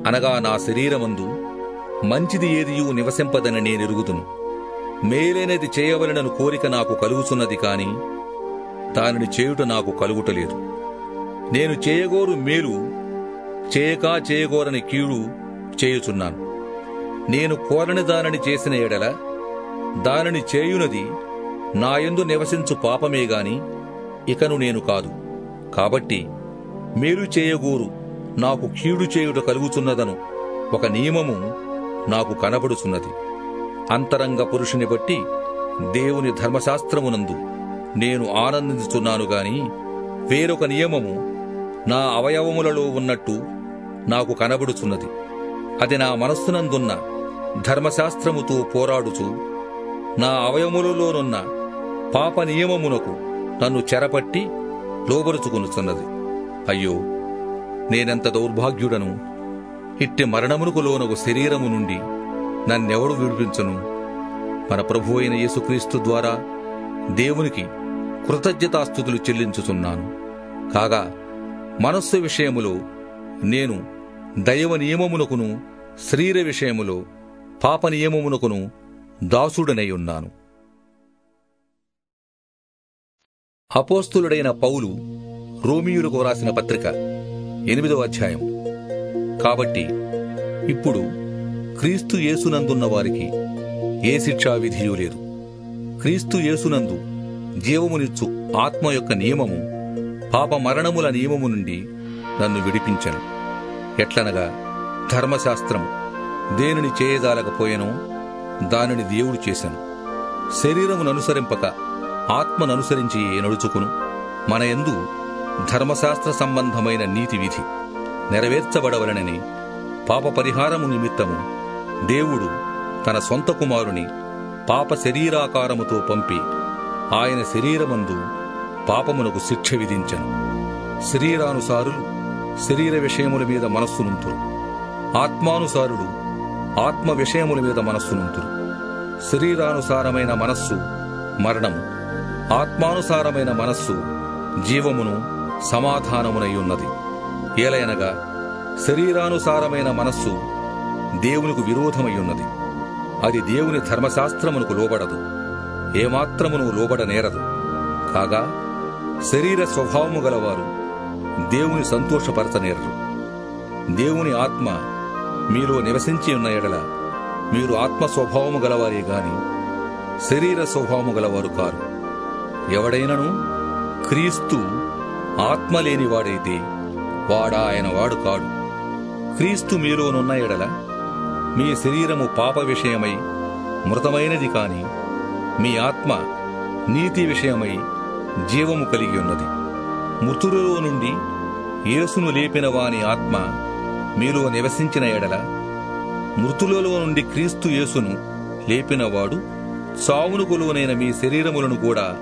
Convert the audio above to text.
అనగా నా శరీరమందు మంచిది ఏదియూ నివసింపదని నేనెరుగుదును మేలైనది చేయవలనను కోరిక నాకు కలుగుచున్నది కాని దానిని చేయుట నాకు కలుగుటలేదు నేను చేయగోరు మేలు చేయక చేయగోరని కీడు చేయుచున్నాను నేను కోరని దానిని చేసిన ఎడల దానిని చేయునది నాయందు నివసించు పాపమే గాని ఇకను నేను కాదు కాబట్టి మేలు చేయగోరు నాకు కీడు చేయుట కలుగుచున్నదను ఒక నియమము నాకు కనబడుచున్నది అంతరంగ పురుషుని బట్టి దేవుని ధర్మశాస్త్రమునందు నేను ఆనందించుతున్నాను గాని వేరొక నియమము నా అవయవములలో ఉన్నట్టు నాకు కనబడుచున్నది అది నా మనస్సునందున్న ధర్మశాస్త్రముతో పోరాడుచు నా అవయములలోనున్న పాప నియమమునకు నన్ను చెరపట్టి లోబరుచుకొనుచున్నది అయ్యో నేనెంత దౌర్భాగ్యుడను ఇట్టి మరణమునకు లోనగు శరీరము నుండి నన్నెవడు విడిపించను మన ప్రభు అయిన యేసుక్రీస్తు ద్వారా దేవునికి కృతజ్ఞతాస్థుతులు చెల్లించుచున్నాను కాగా మనస్సు విషయములో నేను దైవ నియమమునకును శరీర విషయములో పాప నియమమునకును దాసుడనై ఉన్నాను అపోస్తులుడైన పౌలు రోమియులకు రాసిన పత్రిక ఎనిమిదవ అధ్యాయం కాబట్టి ఇప్పుడు క్రీస్తు యేసునందున్న వారికి ఏ శిక్షా విధియూ లేదు క్రీస్తు యేసునందు జీవమునిచ్చు ఆత్మ యొక్క నియమము పాప మరణముల నియమము నుండి నన్ను విడిపించను ఎట్లనగా ధర్మశాస్త్రము దేనిని చేయజాలకపోయెనో దానిని దేవుడు చేశాను శరీరమును అనుసరింపక ఆత్మను అనుసరించి నడుచుకును మన యందు ధర్మశాస్త్ర సంబంధమైన నీతి విధి నెరవేర్చబడవలనని పాప పరిహారము నిమిత్తము దేవుడు తన సొంత కుమారుని పాప శరీరాకారముతో పంపి ఆయన శరీరమందు పాపమునకు శిక్ష విధించను శరీరానుసారులు శరీర విషయముల మీద మనస్సునుంతురు ఆత్మానుసారుడు ఆత్మ విషయముల మీద మనస్సునుంతురు శరీరానుసారమైన మనస్సు మరణము ఆత్మానుసారమైన మనస్సు జీవమును సమాధానమునై ఉన్నది ఏలయనగా శరీరానుసారమైన మనస్సు దేవునికి విరోధమై ఉన్నది అది దేవుని ధర్మశాస్త్రమునకు లోబడదు ఏమాత్రమును లోబడనేరదు కాగా శరీర స్వభావము గలవారు దేవుని సంతోషపరచనేరరు దేవుని ఆత్మ మీలో నివసించి ఉన్న ఎడల మీరు ఆత్మ స్వభావము గలవారే గాని శరీర స్వభావము గలవారు కారు ఎవడైనను క్రీస్తు ఆత్మ లేనివాడైతే వాడా ఆయన వాడు కాడు క్రీస్తు మీలోనున్న ఎడల మీ శరీరము పాప విషయమై మృతమైనది కాని మీ ఆత్మ నీతి విషయమై జీవము కలిగి ఉన్నది మృతులలో నుండి యేసును లేపిన వాని ఆత్మ మీలో నివసించిన ఎడల మృతులలో నుండి క్రీస్తు యేసును లేపినవాడు చావును కొలువనైన మీ శరీరములను కూడా